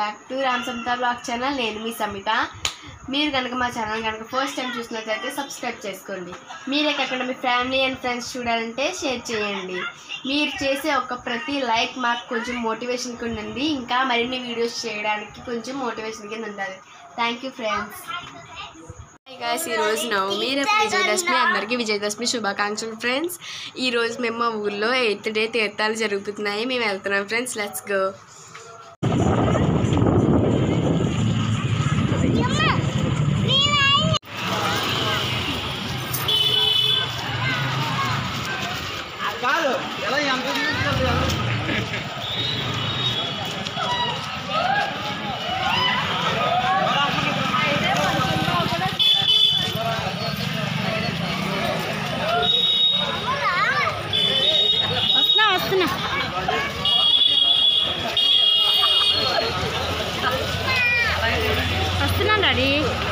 Back to Ram Samatha blog channel నేను మీ సమిత మీరు కనుక మా ఛానల్ కనుక ఫస్ట్ టైం చూసినట్లయితే సబ్స్క్రైబ్ చేసుకోండి మీరే కాకుండా మీ ఫ్యామిలీ అండ్ ఫ్రెండ్స్ చూడాలంటే షేర్ చేయండి మీరు చేసే ఒక ప్రతి లైక్ మాకు కొంచెం మోటివేషన్ కింద ఉంది ఇంకా మరిన్ని వీడియోస్ చేయడానికి కొంచెం మోటివేషన్ కింద ఉండాలి థ్యాంక్ యూ ఫ్రెండ్స్ గాయస్ ఈరోజు నవమి రేపు విజయదశమి అందరికీ విజయదశమి శుభాకాంక్షలు ఫ్రెండ్స్ ఈరోజు మేము మా ఊర్లో ఎయిత్ డే తీర్థాలు జరుగుతున్నాయి మేము వెళ్తున్నాం ఫ్రెండ్స్ లెట్స్ గో కాదు ఎలా ఎంత తీసుకెళ్తారు వస్తున్నా వస్తున్నా వస్తున్నాను డాడీ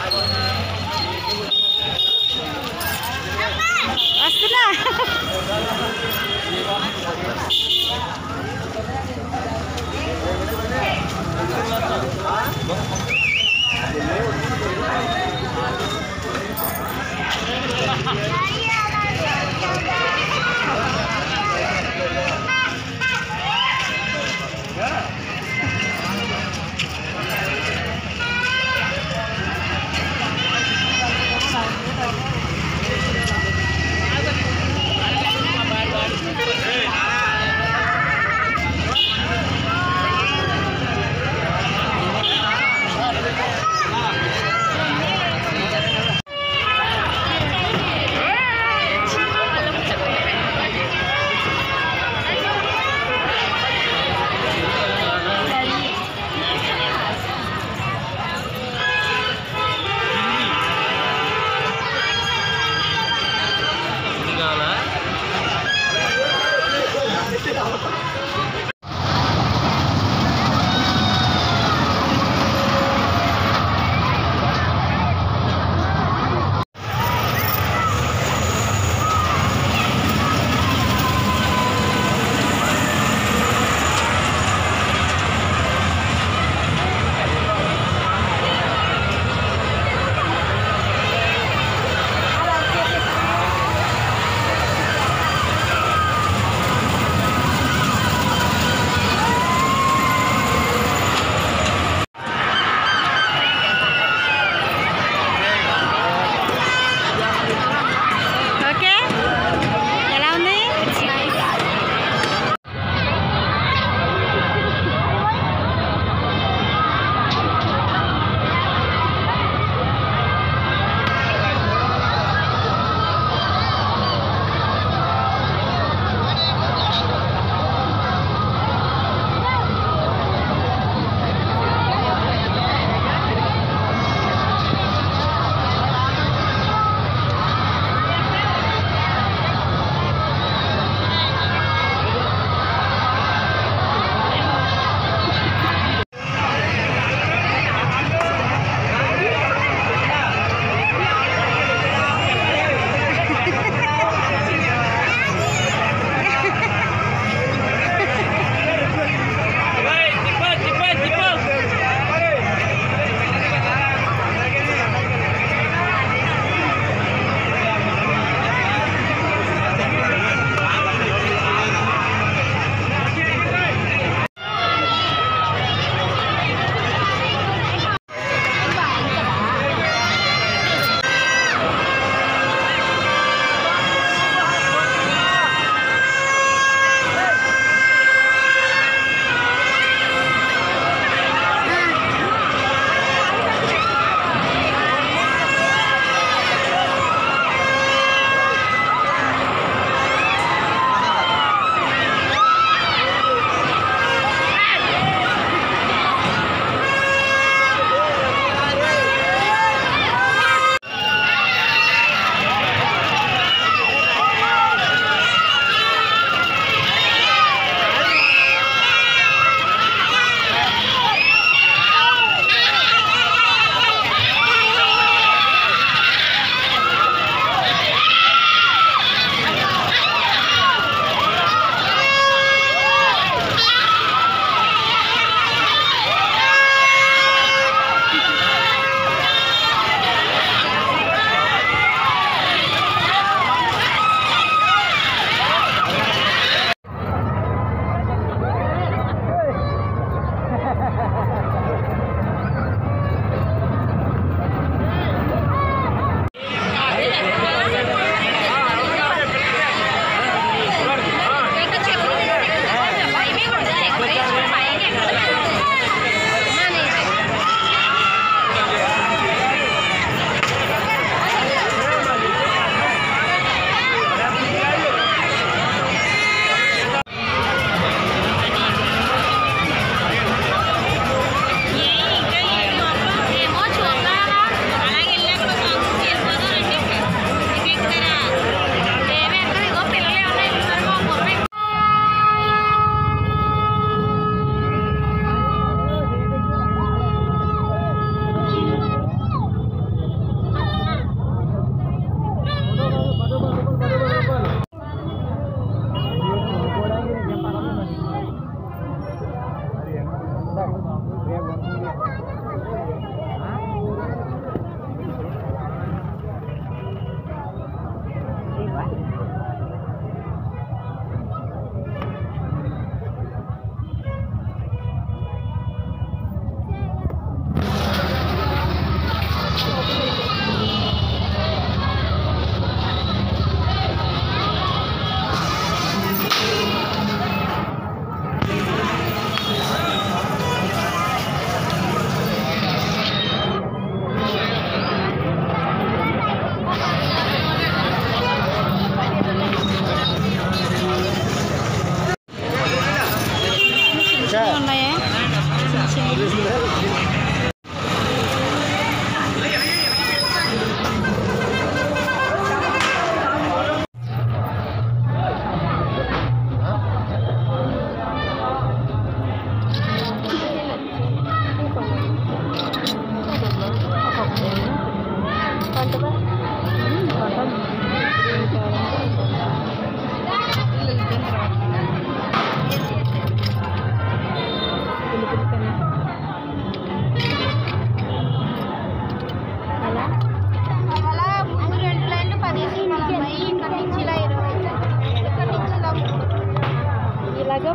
వస్తున్నా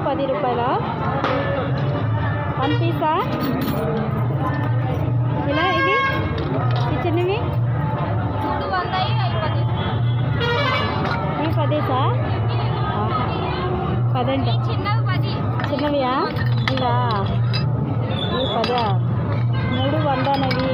పది రూపాయల వన్ పీసా ఇలా ఇవి ఈ చిన్నవి ఇవి పదేసా పదంట చిన్నవియా ఇవా ఇవి పదా మూడు వందనవి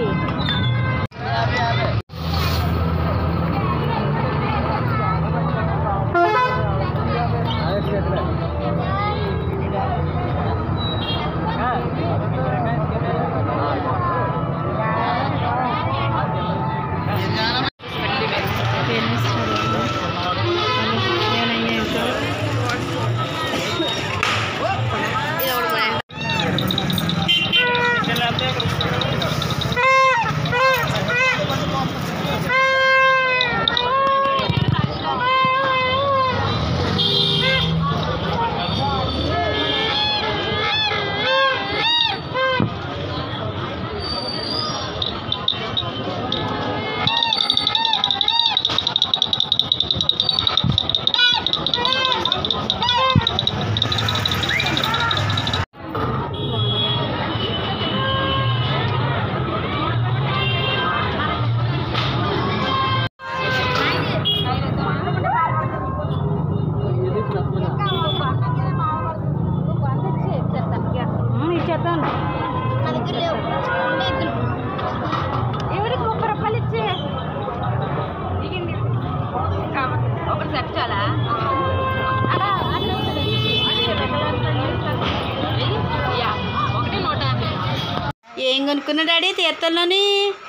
ఇచ్చేస్తాను ఎవరికి ముప్పై రూపాయలు ఇచ్చే ఒకటి సెట్ చాలా ఏం కొనుక్కున్నా డాడీ తీర్థంలోని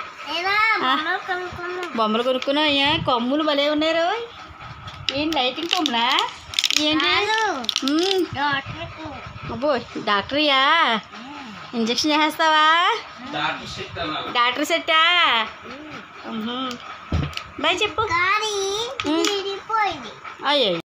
బొమ్మలు కొనుక్కున్నా అయ్యా కొమ్ములు భలే ఉన్నారు ఏంటి లైటింగ్ కొమ్ములా ఏంటి మ్మ్. అబ్బో డాక్టర్యా ఇంజక్షన్ చేస్తావా డాక్టర్ సెట్టా బాయ్ చెప్పు మ్మ్. అయ్యో